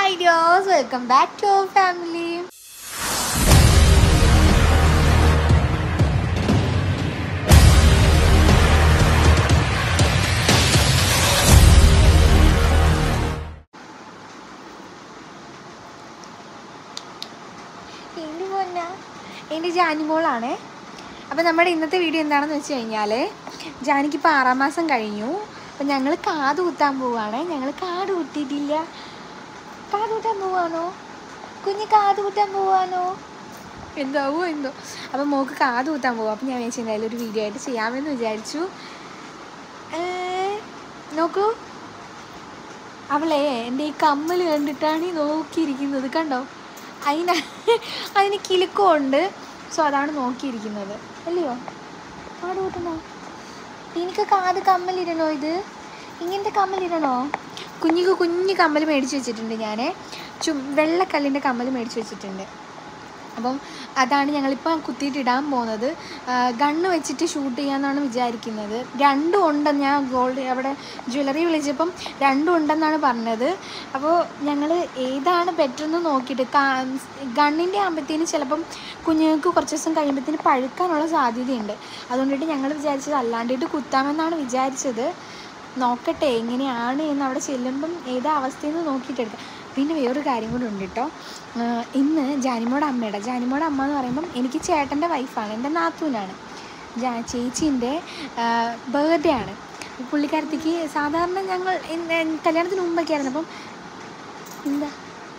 hi ഡിയോസ് welcome back to our family എൻ്റെ പൊന്ന എൻ്റെ ജാനിമോളാണേ അപ്പോൾ നമ്മുടെ ഇന്നത്തെ വീഡിയോ എന്താണെന്ന് വെച്ച് കഴിഞ്ഞാൽ ജാനിക്ക് ഇപ്പോൾ ആറാം മാസം കഴിഞ്ഞു അപ്പം ഞങ്ങൾ കാത് കുത്താൻ പോവാണ് ഞങ്ങൾ കാട് കുത്തിയിട്ടില്ല കാത് കുത്താൻ പോവാണോ കുഞ്ഞ് കാത് കുത്താൻ പോവാണോ എന്താവോ എന്തോ അപ്പം മോക്ക് കാത് കുത്താൻ പോവാം അപ്പം ഞാൻ വിചാരിച്ചു എന്തായാലും ഒരു വീഡിയോ ആയിട്ട് ചെയ്യാമെന്ന് വിചാരിച്ചു ഏ, നോക്കൂ അവളെ എൻ്റെ ഈ കമ്മൽ കണ്ടിട്ടാണ് ഈ നോക്കിയിരിക്കുന്നത് കണ്ടോ അതിന് അതിന് കിലുക്കമുണ്ട് സോ അതാണ് നോക്കിയിരിക്കുന്നത് അല്ലയോ കാട് കൂട്ടണോ എനിക്ക് കാത് കമ്മലിടണോ ഇത് ഇങ്ങനത്തെ കമ്മലിടണോ കുഞ്ഞിക്ക് കുഞ്ഞു കമ്മൽ മേടിച്ച് വെച്ചിട്ടുണ്ട് ഞാൻ ചു വെള്ളക്കല്ലിൻ്റെ കമ്മൽ മേടിച്ച് വെച്ചിട്ടുണ്ട് അപ്പം അതാണ് ഞങ്ങളിപ്പോൾ കുത്തിയിട്ടിടാൻ പോകുന്നത് ഗണ്ണ് വെച്ചിട്ട് ഷൂട്ട് ചെയ്യാമെന്നാണ് വിചാരിക്കുന്നത് രണ്ടും ഉണ്ടെന്ന് ഞാൻ ഗോൾഡ് അവിടെ ജ്വല്ലറി വിളിച്ചപ്പം രണ്ടും ഉണ്ടെന്നാണ് പറഞ്ഞത് അപ്പോൾ ഞങ്ങൾ ഏതാണ് ബെറ്റർ എന്ന് നോക്കിയിട്ട് ഗണ്ണിൻ്റെ ആകുമ്പോഴത്തേന് ചിലപ്പം കുഞ്ഞുങ്ങൾക്ക് കുറച്ച് ദിവസം കഴിയുമ്പോഴത്തേന് പഴുക്കാനുള്ള സാധ്യതയുണ്ട് അതുകൊണ്ടിട്ട് ഞങ്ങൾ വിചാരിച്ചത് അല്ലാണ്ടിട്ട് കുത്താമെന്നാണ് വിചാരിച്ചത് നോക്കട്ടെ എങ്ങനെയാണ് എന്ന് അവിടെ ചെല്ലുമ്പം ഏതാ അവസ്ഥയെന്ന് നോക്കിയിട്ടെടുക്കാം പിന്നെ വേറൊരു കാര്യം കൂടെ ഉണ്ട് കേട്ടോ ആഹ് ഇന്ന് ജാനിമോടെ അമ്മയുടെ ജാനിമോടെ അമ്മ എന്ന് പറയുമ്പം എനിക്ക് ചേട്ടൻ്റെ വൈഫാണ് എൻ്റെ നാത്തൂനാണ് ജാ ചേച്ചീൻ്റെ ബർത്ത്ഡേ ആണ് പുള്ളിക്കാരത്തേക്ക് സാധാരണ ഞങ്ങൾ ഇന്ന് കല്യാണത്തിന് മുമ്പൊക്കെ ആയിരുന്നു അപ്പം എന്താ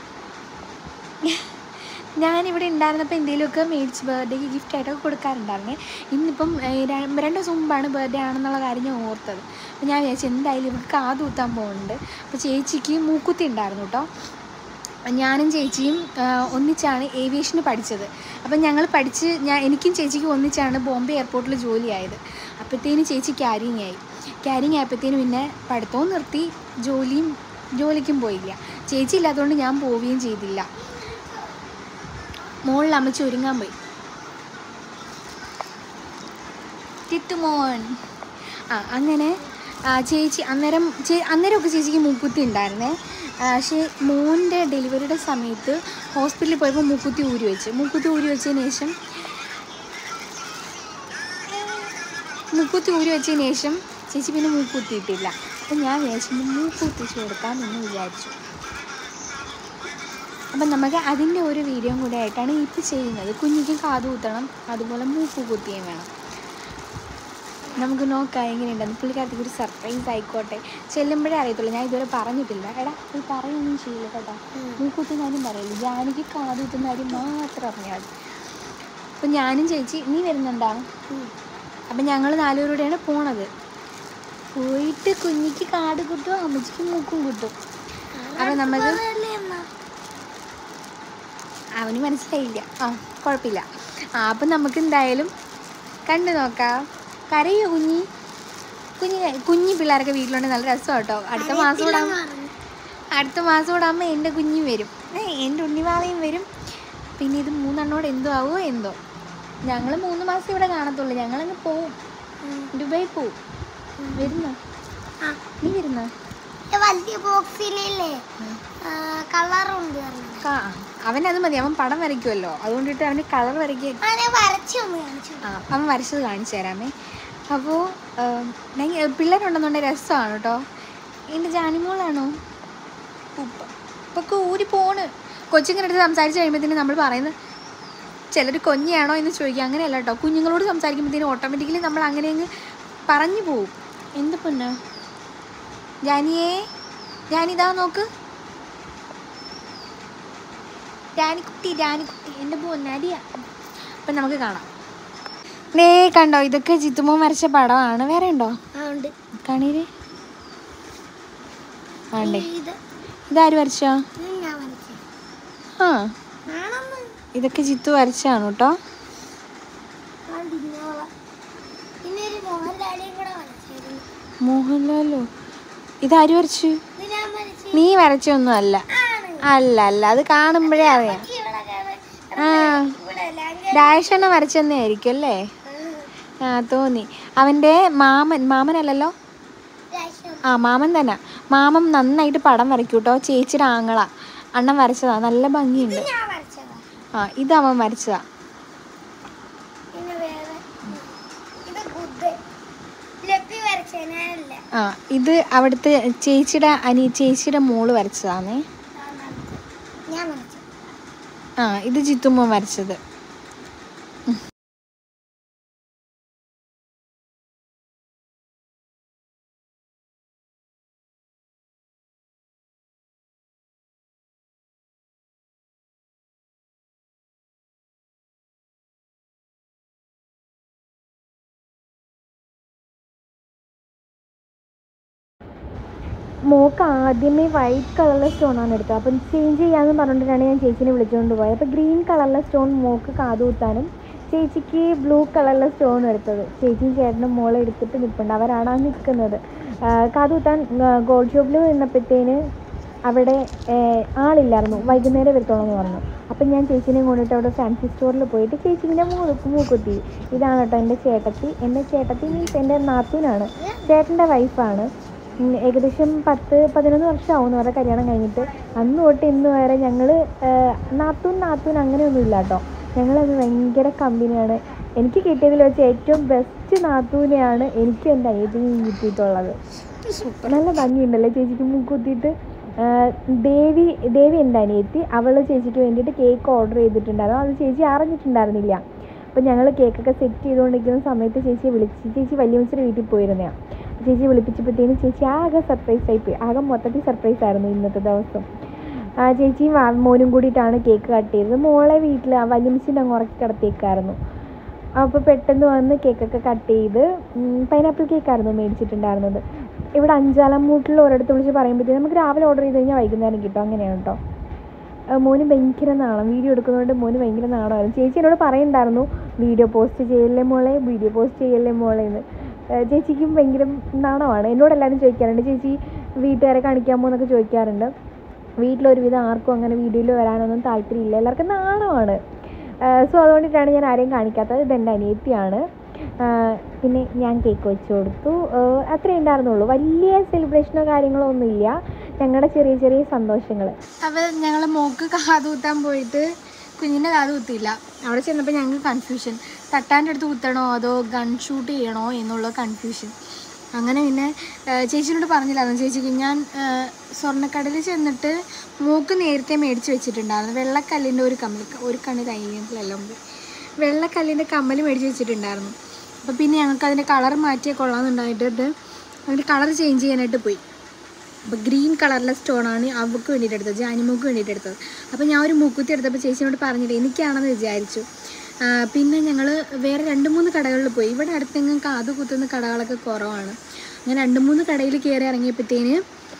ഞാനിവിടെ ഉണ്ടായിരുന്നപ്പോൾ എന്തെങ്കിലുമൊക്കെ മേടിച്ച് ബർത്ത്ഡേക്ക് ഗിഫ്റ്റ് ആയിട്ടൊക്കെ കൊടുക്കാറുണ്ടായിരുന്നേ ഇന്നിപ്പം ഏഹ്, ര- രണ്ട് ദിവസം മുമ്പാണ് ബർത്ത്ഡേ ആണെന്നുള്ള കാര്യം ഞാൻ ഓർത്തത് അപ്പോൾ ഞാൻ വിചാരിച്ചു എന്തായാലും ഇവർക്ക് കാത് കുത്താൻ പോകുന്നുണ്ട് അപ്പോൾ ചേച്ചിക്ക് മൂക്കുത്തി ഉണ്ടായിരുന്നു കേട്ടോ ഞാനും ചേച്ചിയും ആ, ഒന്നിച്ചാണ് ഏവിയേഷന് പഠിച്ചത് അപ്പം ഞങ്ങൾ പഠിച്ച് ഞാൻ എനിക്കും ചേച്ചിക്കും ഒന്നിച്ചാണ് ബോംബെ എയർപോർട്ടിൽ ജോലിയായത് അപ്പോഴത്തേനും ചേച്ചി ക്യാരിങ് ആയി ക്യാരിങ് ആയപ്പോഴത്തേനും പിന്നെ പഠിത്തവും നിർത്തി ജോലിയും ജോലിക്കും പോയില്ല ചേച്ചി ഇല്ലാത്തതുകൊണ്ട് ഞാൻ പോവുകയും ചെയ്തില്ല മോളിൽ അമ്മച്ചി ഒരുങ്ങാൻ പോയി ടിറ്റുമോൻ ആ അങ്ങനെ ആ, ചേച്ചി അന്നേരം ചേ അന്നേരമൊക്കെ ചേച്ചിക്ക് മൂക്കുത്തി ഉണ്ടായിരുന്നേ ആ, പക്ഷേ മോൻ്റെ ഡെലിവറിയുടെ സമയത്ത് ഹോസ്പിറ്റലിൽ പോയപ്പോൾ മൂക്കുത്തി ഊരി വെച്ച് മൂക്കുത്തി ഊരി വെച്ചതിന് ശേഷം മൂക്കുത്തി ഊരി വെച്ചതിന് ശേഷം ചേച്ചി പിന്നെ മൂക്കുത്തിയിട്ടില്ല അപ്പം ഞാൻ വിചാരിച്ചു മൂക്കുത്തിച്ച് കൊടുക്കാം എന്ന് വിചാരിച്ചു അപ്പം നമുക്ക് അതിൻ്റെ ഒരു വീഡിയോ കൂടെ ആയിട്ടാണ് ഇപ്പോൾ ചെയ്യുന്നത് കുഞ്ഞിക്ക് കാത് കുത്തണം അതുപോലെ മൂക്ക് കുത്തിയും വേണം നമുക്ക് നോക്കാം എങ്ങനെയുണ്ടെന്ന് പുള്ളിക്കാരത്തേക്ക് ഒരു സർപ്രൈസ് ആയിക്കോട്ടെ ചെല്ലുമ്പോഴേ അറിയത്തുള്ളൂ ഞാൻ ഇതുവരെ പറഞ്ഞിട്ടില്ല എടാ ഇത് പറയുകയൊന്നും ചെയ്യില്ല കേട്ടോ മൂക്കുത്തുന്ന കാര്യം പറയില്ല ജാനിക്ക് കാത് കുത്തുന്ന കാര്യം മാത്രം അറിഞ്ഞാൽ മതി അപ്പം ഞാനും ചേച്ചി നീ വരുന്നുണ്ടോ അപ്പം ഞങ്ങൾ നാലുപേരുടെയാണ് പോണത് പോയിട്ട് കുഞ്ഞിക്ക് കാട് കുത്തും അമ്മച്ചിക്ക് മൂക്കും കുത്തും അപ്പം നമുക്ക് അവന് മനസ്സിലായില്ല ആ കുഴപ്പമില്ല ആ അപ്പം നമുക്ക് എന്തായാലും കണ്ടു നോക്കാം കരയോ കുഞ്ഞി കുഞ്ഞി കുഞ്ഞി പിള്ളേരൊക്കെ വീട്ടിലുണ്ടെങ്കിൽ നല്ല രസമാണ് കേട്ടോ അടുത്ത മാസം കൂടെ ആകുമ്പോ- അടുത്ത മാസം കൂടെ ആകുമ്പോൾ എൻ്റെ കുഞ്ഞും വരും ഏ എൻ്റെ ഉണ്ണിവാവയും വരും പിന്നെ ഇത് മൂന്നെണ്ണോട് എന്തോ ആവോ എന്തോ ഞങ്ങൾ മൂന്ന് മാസം ഇവിടെ കാണത്തുള്ളൂ ഞങ്ങളങ്ങ് പോവും ദുബായി പോവും വരുന്നോ നീ വരുന്നോ വലിയ ബോക്സിലല്ലേ കളറുണ്ട് കാ അവൻ അത് മതി അവൻ പടം വരയ്ക്കുമല്ലോ അതുകൊണ്ടിട്ട് അവന് കളർ വരയ്ക്കുക അങ്ങനെ വരച്ചൊന്ന് കാണിച്ചു ആ അവൻ വരച്ചത് കാണിച്ചു തരാമേ അപ്പോൾ പിള്ളേരുണ്ടെന്നുണ്ടെങ്കിൽ രസമാണ് കേട്ടോ എൻ്റെ ജാനിമോളാണോ ഉപ്പ ഉപ്പൊക്കെ ഊരി പോണ് കൊച്ചിങ്ങനെ അടുത്ത് സംസാരിച്ച് കഴിയുമ്പോഴത്തേനും നമ്മൾ പറയുന്നത് ചിലർ കൊഞ്ഞിയാണോ എന്ന് ചോദിക്കുക അങ്ങനെയല്ല കേട്ടോ കുഞ്ഞുങ്ങളോട് സംസാരിക്കുമ്പോഴത്തേനും ഓട്ടോമാറ്റിക്കലി നമ്മൾ അങ്ങനെ അങ്ങ് പറഞ്ഞു പോവും എന്ത് പൊന്നോ ജാനിയേ ജാനിതാ നോക്ക് രാനിക്കുട്ടി രാനിക്കുട്ടി എൻ്റെ പൊന്നരിയ അപ്പം നമുക്ക് കാണാം നേ കണ്ടോ ഇതൊക്കെ ജിത്തുമോ വരച്ച പടമാണ് വേറെ ഉണ്ടോ ആ ഉണ്ട് കാണീര് ആണ്ടേ ഇത് ഇതാര് വരച്ചോ ഇത് ഞാൻ വരച്ചേ ആ ആണെന്ന് ഇതൊക്കെ ജിത്തു വരച്ചാണ് കേട്ടോ കണ്ടിരുന്നോളാം പിന്നെ ഒരു മോഹൻലാലിയും കൂടെ വരച്ചായിരുന്നു മോഹൻലാലോ ഇതാര് വരച്ചു ഇത് ഞാൻ വരച്ചു നീ വരച്ചൊന്നും അല്ല ആണ് അല്ല അല്ല അത് കാണുമ്പോഴേ അറിയാം എനിക്ക് ഇവിടെ കാണാൻ ആ ഇവിടെ ലാംഗ്വേജ് ഡാഷെണ്ണ വരച്ചെന്നേ ആയിരിക്കും അല്ലേ ആ തോന്നി അവൻ്റെ മാമൻ മാമനല്ലല്ലോ രാഷ്ട്രം ആ മാമൻ തന്നെ മാമൻ നന്നായിട്ട് പടം വരയ്ക്കും കേട്ടോ ചേച്ചിയുടെ ആങ്ങള അണ്ണൻ വരച്ചതാ നല്ല ഭംഗിയുണ്ട് ഞാൻ വരച്ചതാ ആ ഇത് അവൻ വരച്ചതാ പിന്നെ വേറെ ഇത് ബുദ്ധൻ ലപ്പി വരച്ച ഞാനല്ല ആ ഇത് അവിടുത്തെ ചേച്ചിയുടെ അനി ചേച്ചിയുടെ മോള് വരച്ചതാണേ ഞാൻ വരച്ചത് ആ ഇത് ജിത്തുമ്മ വരച്ചത് മോക്ക് ആദ്യമേ വൈറ്റ് കളറിലെ സ്റ്റോണാണ് എടുത്തത് അപ്പം ചേഞ്ച് ചെയ്യാമെന്ന് പറഞ്ഞിട്ടാണ് ഞാൻ ചേച്ചിനെ വിളിച്ചുകൊണ്ട് പോയത് അപ്പോൾ ഗ്രീൻ കളറിലെ സ്റ്റോൺ മോക്ക് കാത് കുത്താനും ചേച്ചിക്ക് ബ്ലൂ കളറിലെ സ്റ്റോൺ എടുത്തത് ചേച്ചിയും ചേട്ടനും മോളെ എടുത്തിട്ട് നിൽപ്പുണ്ട് അവരാണ് ആ നിൽക്കുന്നത് കാത് കുത്താൻ ഗോൾഡ് ഷോപ്പിൽ നിന്നപ്പോഴത്തേന് അവിടെ ഏഹ്, ആളില്ലായിരുന്നു വൈകുന്നേരം വരുത്തോളം എന്ന് പറഞ്ഞു അപ്പം ഞാൻ ചേച്ചീനെ കൊണ്ടിട്ട് അവിടെ ഫാൻസി സ്റ്റോറിൽ പോയിട്ട് ചേച്ചിൻ്റെ മൂക്ക് മൂക്കുത്തി ഇതാണ് കേട്ടോ എൻ്റെ ചേട്ടത്തി എൻ്റെ ചേട്ടത്തി മീൻസ് എൻ്റെ നാത്തൂനാണ് ചേട്ടൻ്റെ വൈഫാണ് ഉം, ഏകദേശം പത്ത് പതിനൊന്ന് വർഷമാവും അവരുടെ കല്യാണം കഴിഞ്ഞിട്ട് അന്ന് തൊട്ട് ഇന്ന് വരെ ഞങ്ങൾ നാത്തൂൻ നാത്തൂൻ അങ്ങനെയൊന്നും ഇല്ല കേട്ടോ ഞങ്ങളത് ഭയങ്കര കമ്പനിയാണ് എനിക്ക് കിട്ടിയതിൽ വെച്ച് ഏറ്റവും ബെസ്റ്റ് നാത്തൂനെയാണ് എനിക്കും എൻ്റെ അനിയത്തിനും കിട്ടിയിട്ടുള്ളത് നല്ല ഭംഗിയുണ്ടല്ലേ ചേച്ചിക്ക് മൂക്കുത്തിയിട്ട് ദേവി ദേവി എൻ്റെ അനിയത്തി അവൾ ചേച്ചിക്ക് വേണ്ടിയിട്ട് കേക്ക് ഓർഡർ ചെയ്തിട്ടുണ്ടായിരുന്നു അത് ചേച്ചി അറിഞ്ഞിട്ടുണ്ടായിരുന്നില്ല അപ്പോൾ ഞങ്ങൾ കേക്കൊക്കെ സെറ്റ് ചെയ്തുകൊണ്ടിരിക്കുന്ന സമയത്ത് ചേച്ചിയെ വിളിച്ച് ചേച്ചി വലിയമ്മച്ചിയുടെ വീട്ടിൽ പോയിരുന്നതാണ് ചേച്ചി വിളിപ്പിച്ചപ്പോഴത്തേനും ചേച്ചി ആകെ സർപ്രൈസ് ആയിപ്പോയി ആകെ മൊത്തത്തിൽ സർപ്രൈസ് ആയിരുന്നു ഇന്നത്തെ ദിവസം ആ ചേച്ചിയും വാ- മോനും കൂടിയിട്ടാണ് കേക്ക് കട്ട് ചെയ്തത് മോളെ വീട്ടിൽ വലിയമ്മച്ചിൻ്റെ അങ്ങ് ഉറക്കി കിടത്തിയേക്കായിരുന്നു അപ്പോൾ പെട്ടെന്ന് വന്ന് കേക്കൊക്കെ കട്ട് ചെയ്ത് പൈനാപ്പിൾ കേക്കായിരുന്നു മേടിച്ചിട്ടുണ്ടായിരുന്നത് ഇവിടെ അഞ്ചാലാം മൂട്ടിൽ ഒരിടത്ത് വിളിച്ച് പറയുമ്പോഴത്തേക്കും നമുക്ക് രാവിലെ ഓർഡർ ചെയ്ത് കഴിഞ്ഞാൽ വൈകുന്നേരം കിട്ടും അങ്ങനെയാണ് കേട്ടോ ആ, മോന് ഭയങ്കര നാണം വീഡിയോ എടുക്കുന്നതുകൊണ്ട് മോന് ഭയങ്കര നാണമായിരുന്നു ചേച്ചി എന്നോട് പറയുന്നുണ്ടായിരുന്നു വീഡിയോ പോസ്റ്റ് ചെയ്യല്ലേ മോളെ വീഡിയോ പോസ്റ്റ് ചെയ്യല്ലേ മോളെ എന്ന് ആ, ചേച്ചിക്കും ഭയങ്കര നാണമാണ് എന്നോട് എല്ലാവരും ചോദിക്കാറുണ്ട് ചേച്ചി വീട്ടുകാരെ കാണിക്കാമോ എന്നൊക്കെ ചോദിക്കാറുണ്ട് വീട്ടിലൊരുവിധം ആർക്കും അങ്ങനെ വീഡിയോയിൽ വരാനൊന്നും താല്പര്യമില്ല എല്ലാവർക്കും നാണമാണ് സോ അതുകൊണ്ടിട്ടാണ് ഞാൻ ആരെയും കാണിക്കാത്തത് ഇതെൻ്റെ അനിയത്തിയാണ് ആ, പിന്നെ ഞാൻ കേക്ക് വെച്ച് കൊടുത്തു ആ, അത്രേ ഉണ്ടായിരുന്നുള്ളൂ വലിയ സെലിബ്രേഷനോ കാര്യങ്ങളോ ഒന്നുമില്ല ഞങ്ങളുടെ ചെറിയ ചെറിയ സന്തോഷങ്ങൾ അപ്പോൾ ഞങ്ങൾ മോക്ക് കാത് കുത്താൻ പോയിട്ട് കുഞ്ഞിൻ്റെ കാത് കുത്തിയില്ല അവിടെ ചെന്നപ്പോൾ ഞങ്ങൾക്ക് കൺഫ്യൂഷൻ തട്ടാൻ്റെ അടുത്ത് കുത്തണോ അതോ ഗൺ ഷൂട്ട് ചെയ്യണോ എന്നുള്ള കൺഫ്യൂഷൻ അങ്ങനെ പിന്നെ ആ, ചേച്ചിനോട് പറഞ്ഞില്ലായിരുന്നു ചേച്ചിക്ക് ഞാൻ ആ, സ്വർണ്ണക്കടയിൽ ചെന്നിട്ട് മൂക്ക് നേരത്തെ മേടിച്ച് വെച്ചിട്ടുണ്ടായിരുന്നു വെള്ളക്കല്ലിൻ്റെ ഒരു കമ്മൽ ഒരു കണ്ണ് കഴിഞ്ഞിട്ടില്ലെല്ലാം പോയി വെള്ളക്കല്ലിൻ്റെ കമ്മൽ മേടിച്ച് വെച്ചിട്ടുണ്ടായിരുന്നു അപ്പോൾ പിന്നെ ഞങ്ങൾക്ക് അതിൻ്റെ കളർ മാറ്റിയാൽ കൊള്ളാമെന്നുണ്ടായിട്ട് അതിൻ്റെ കളർ ചേഞ്ച് ചെയ്യാനായിട്ട് പോയി അപ്പോൾ ഗ്രീൻ കളറിലെ സ്റ്റോണാണ് അവൾക്ക് വേണ്ടിയിട്ട് എടുത്തത് ജാനിമൂക്ക് വേണ്ടിയിട്ട് എടുത്തത് അപ്പോൾ ഞാൻ ഒരു മൂക്കുത്തി എടുത്തപ്പോൾ ചേച്ചിനോട് പറഞ്ഞില്ല എനിക്കാണെന്ന് വിചാരിച്ചു ആ, പിന്നെ ഞങ്ങൾ വേറെ രണ്ട് മൂന്ന് കടകളിൽ പോയി ഇവിടെ അടുത്തെങ്ങും കാത് കുത്തുന്ന കടകളൊക്കെ കുറവാണ് അങ്ങനെ രണ്ട് മൂന്ന് കടയിൽ കയറി ഇറങ്ങിയപ്പോഴത്തേന്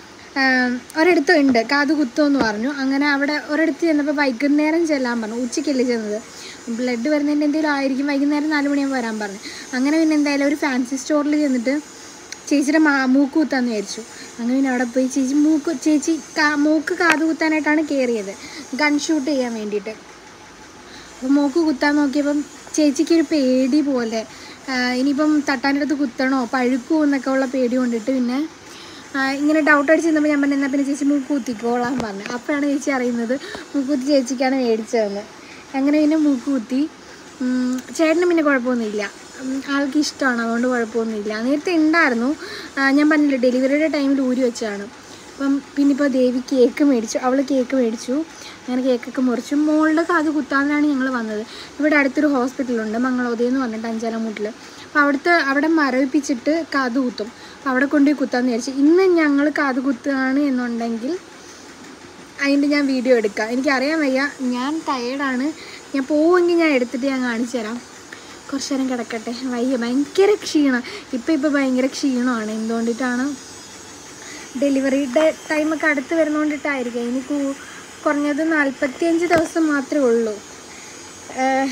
ഒരിടത്ത് ഉണ്ട് കാത് കുത്തുമെന്ന് പറഞ്ഞു അങ്ങനെ അവിടെ ഒരിടത്ത് ചെന്നപ്പോൾ വൈകുന്നേരം ചെല്ലാൻ പറഞ്ഞു ഉച്ചയ്ക്കല്ലേ ചെന്നത് ബ്ലഡ് വരുന്നതിൻ്റെ എന്തെങ്കിലും ആയിരിക്കും വൈകുന്നേരം നാല് മണിയാകുമ്പോൾ വരാൻ പറഞ്ഞു അങ്ങനെ പിന്നെ എന്തായാലും ഒരു ഫാൻസി സ്റ്റോറിൽ ചെന്നിട്ട് ചേച്ചിയുടെ മാ മൂക്ക് കുത്താന്ന് വിചാരിച്ചു അങ്ങനെ പിന്നെ അവിടെ പോയി ചേച്ചി മൂക്ക് ചേച്ചി കാ മൂക്ക് കാത് കുത്താനായിട്ടാണ് കയറിയത് ഗൺ ഷൂട്ട് ചെയ്യാൻ വേണ്ടിയിട്ട് അപ്പോൾ മൂക്ക് കുത്താൻ നോക്കിയപ്പം ചേച്ചിക്ക് ഒരു പേടി പോലെ ആ, ഇനിയിപ്പം തട്ടാൻ്റെ കുത്തണോ പഴുക്കുമോ എന്നൊക്കെ ഉള്ള പേടി കൊണ്ടിട്ട് പിന്നെ ആ, ഇങ്ങനെ ഡൗട്ട് അടിച്ച് നിന്നപ്പോൾ ഞാൻ പറഞ്ഞു എന്നാൽ പിന്നെ ചേച്ചി മൂക്ക് കുത്തിക്കോളാൻ പറഞ്ഞു അപ്പോഴാണ് ചേച്ചി അറിയുന്നത് മൂക്ക് കുത്തി ചേച്ചിക്കാണ് മേടിച്ചതെന്ന് അങ്ങനെ പിന്നെ മൂക്ക് കുത്തി ഉം, ചേട്ടന് പിന്നെ കുഴപ്പമൊന്നുമില്ല ഉം, ആൾക്ക് ഇഷ്ടമാണ് അതുകൊണ്ട് കുഴപ്പമൊന്നുമില്ല നേരത്തെ ഉണ്ടായിരുന്നു ആ, ഞാൻ പറഞ്ഞില്ല ഡെലിവറിയുടെ ടൈമിൽ ഊരി വെച്ചതാണ് അപ്പം പിന്നെ ഇപ്പോൾ ദേവി കേക്ക് മേടിച്ചു അവൾ കേക്ക് മേടിച്ചു അങ്ങനെ കേക്കൊക്കെ മുറിച്ചു മോളുടെ കാത് കുത്താനാണ് ഞങ്ങൾ വന്നത് ഇവിടെ അടുത്തൊരു ഹോസ്പിറ്റലുണ്ട് മംഗളോദയം എന്ന് പറഞ്ഞിട്ട് അഞ്ചാലമൂട്ടിൽ അപ്പോൾ അവിടുത്തെ അവിടെ മരവിപ്പിച്ചിട്ട് കാത് കുത്തും അപ്പോൾ അവിടെ കൊണ്ടുപോയി കുത്താമെന്ന് വിചാരിച്ചു ഇന്ന് ഞങ്ങൾ കാത് കുത്തുകയാണ് എന്നുണ്ടെങ്കിൽ അതിൻ്റെ ഞാൻ വീഡിയോ എടുക്കാം എനിക്കറിയാൻ വയ്യ ഞാൻ ടയേർഡാണ് ഞാൻ പോവുമെങ്കിൽ ഞാൻ എടുത്തിട്ട് ഞാൻ കാണിച്ചു തരാം കുറച്ച് നേരം കിടക്കട്ടെ വയ്യ ഭയങ്കര ക്ഷീണം ഇപ്പം ഇപ്പോൾ ഭയങ്കര ക്ഷീണമാണ് എന്തുകൊണ്ടിട്ടാണ് ഡെലിവറിയുടെ ടൈമൊക്കെ അടുത്ത് വരുന്നതുകൊണ്ടിട്ടായിരിക്കും ഇനി കൂ- കുറഞ്ഞത് നാൽപ്പത്തിയഞ്ച് ദിവസം മാത്രമേ ഉള്ളൂ ഏഹ്,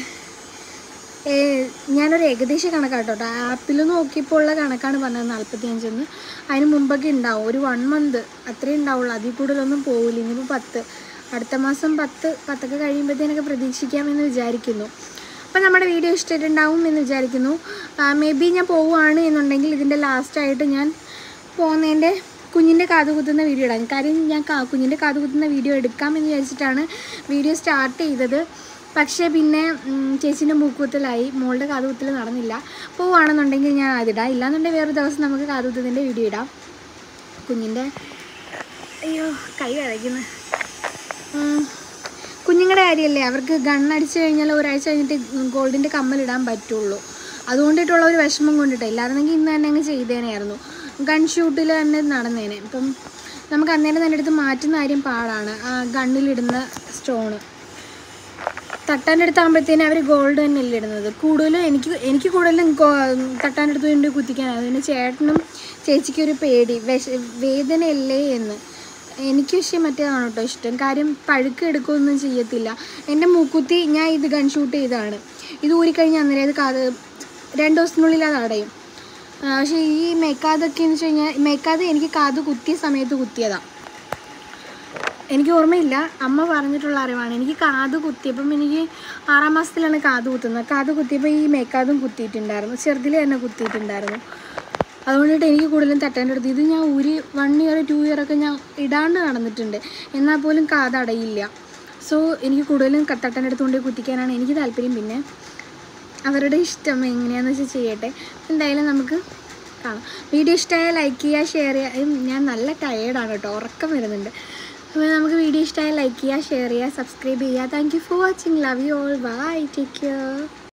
ഏഹ്, ഞാനൊരു ഏകദേശ കണക്കാട്ടോ ആപ്പിൽ നോക്കിയപ്പോൾ ഉള്ള കണക്കാണ് പറഞ്ഞത് നാൽപ്പത്തിയഞ്ചെന്ന് അതിന് മുമ്പൊക്കെ ഉണ്ടാവും ഒരു വൺ മന്ത് അത്രേ ഉണ്ടാവുള്ളൂ അതിൽ കൂടുതലൊന്നും പോകില്ല ഇനിയിപ്പോൾ പത്ത് അടുത്ത മാസം പത്ത് പത്തൊക്കെ കഴിയുമ്പോഴത്തേനൊക്കെ പ്രതീക്ഷിക്കാമെന്ന് വിചാരിക്കുന്നു അപ്പോൾ നമ്മുടെ വീഡിയോ ഇഷ്ടമായിട്ടുണ്ടാവും എന്ന് വിചാരിക്കുന്നു മേ ബി ഞാൻ പോവുകയാണ് എന്നുണ്ടെങ്കിൽ ഇതിൻ്റെ ലാസ്റ്റായിട്ട് ഞാൻ പോകുന്നതിൻ്റെ കുഞ്ഞിൻ്റെ കാത് കുത്തുന്ന വീഡിയോ ഇടാം കാര്യം ഞാൻ കാ- കുഞ്ഞിൻ്റെ കാത് കുത്തുന്ന വീഡിയോ എടുക്കാമെന്ന് വിചാരിച്ചിട്ടാണ് വീഡിയോ സ്റ്റാർട്ട് ചെയ്തത് പക്ഷേ പിന്നെ ഉം, ചേച്ചീൻ്റെ മൂക്കുത്തലായി മോളുടെ കാതുകുത്തൽ നടന്നില്ല പോവുകയാണെന്നുണ്ടെങ്കിൽ ഞാൻ അതിടാം ഇല്ലാന്നുണ്ടെങ്കിൽ വേറൊരു ദിവസം നമുക്ക് കാതുകുത്തതിൻ്റെ വീഡിയോ ഇടാം കുഞ്ഞിൻ്റെ അയ്യോ കൈ വരയ്ക്കുന്നു കുഞ്ഞുങ്ങളുടെ കാര്യമല്ലേ അവർക്ക് ഗണ്ണടിച്ച് കഴിഞ്ഞാൽ ഒരാഴ്ച കഴിഞ്ഞിട്ട് ഗോൾഡിൻ്റെ കമ്മലിടാൻ പറ്റുള്ളൂ അതുകൊണ്ടിട്ടുള്ള ഒരു വിഷമം കൊണ്ടിട്ട് ഇല്ലായിരുന്നെങ്കിൽ ഇന്ന് തന്നെ അങ്ങ് ചെയ്തേനായിരുന്നു ഗൺ ഷൂട്ടിൽ തന്നെ നടന്നേനെ ഇപ്പം നമുക്ക് അന്നേരം തന്നെ എടുത്ത് മാറ്റുന്ന കാര്യം പാടാണ് ആ ഗണ്ണിലിടുന്ന സ്റ്റോണ് തട്ടാൻ്റെ അടുത്താകുമ്പോഴത്തേനും അവർ ഗോൾഡ് തന്നെയല്ലേ ഇടുന്നത് കൂടുതലും എനിക്ക് എനിക്ക് കൂടുതലും തട്ടാൻ്റെ അടുത്ത് കൊണ്ട് കുത്തിക്കാനാണ് പിന്നെ ചേട്ടനും ചേച്ചിക്കും ഒരു പേടി വിഷ വേദനയല്ലേ എന്ന് എനിക്ക് പക്ഷേ മറ്റേതാണ് കേട്ടോ ഇഷ്ടം കാര്യം പഴുക്ക് എടുക്കുകയൊന്നും ചെയ്യത്തില്ല എൻ്റെ മൂക്കുത്തി ഞാൻ ഇത് ഗൺ ഷൂട്ട് ചെയ്തതാണ് ഇത് ഊരിക്കഴിഞ്ഞാൽ അന്നേരം അത് കാത് രണ്ട് ദിവസത്തിനുള്ളിൽ അത് അടയും ആ, പക്ഷേ ഈ മേക്കാതൊക്കെ എന്ന് വെച്ച് കഴിഞ്ഞാൽ മേക്കാത് എനിക്ക് കാത് കുത്തിയ സമയത്ത് കുത്തിയതാണ് എനിക്ക് ഓർമ്മയില്ല അമ്മ പറഞ്ഞിട്ടുള്ള അറിവാണ് എനിക്ക് കാത് കുത്തിയപ്പം എനിക്ക് ആറാം മാസത്തിലാണ് കാത് കുത്തുന്നത് കാത് കുത്തിയപ്പോൾ ഈ മേക്കാതും കുത്തിയിട്ടുണ്ടായിരുന്നു ചെറുതിൽ തന്നെ കുത്തിയിട്ടുണ്ടായിരുന്നു അതുകൊണ്ടിട്ട് എനിക്ക് കൂടുതലും തട്ടേണ്ട അടുത്ത് ഇത് ഞാൻ ഒരു വൺ ഇയർ ടു ഇയർ ഒക്കെ ഞാൻ ഇടാണ്ട് നടന്നിട്ടുണ്ട് എന്നാൽ പോലും കാത് അടയില്ല സോ എനിക്ക് കൂടുതലും ക- തട്ടേണ്ട അടുത്ത് കൊണ്ട് കുത്തിക്കാനാണ് എനിക്ക് താല്പര്യം പിന്നെ അവരുടെ ഇഷ്ടം എങ്ങനെയാണെന്ന് വെച്ചാൽ ചെയ്യട്ടെ എന്തായാലും നമുക്ക് കാണാം വീഡിയോ ഇഷ്ടമായാൽ ലൈക്ക് ചെയ്യുക ഷെയർ ചെയ്യുക ഉം, ഞാൻ നല്ല ടയേർഡാണ് കേട്ടോ ഉറക്കം വരുന്നുണ്ട് അപ്പോൾ നമുക്ക് വീഡിയോ ഇഷ്ടമായാൽ ലൈക്ക് ചെയ്യുക ഷെയർ ചെയ്യുക സബ്സ്ക്രൈബ് ചെയ്യുക thank you for watching love you all bye take care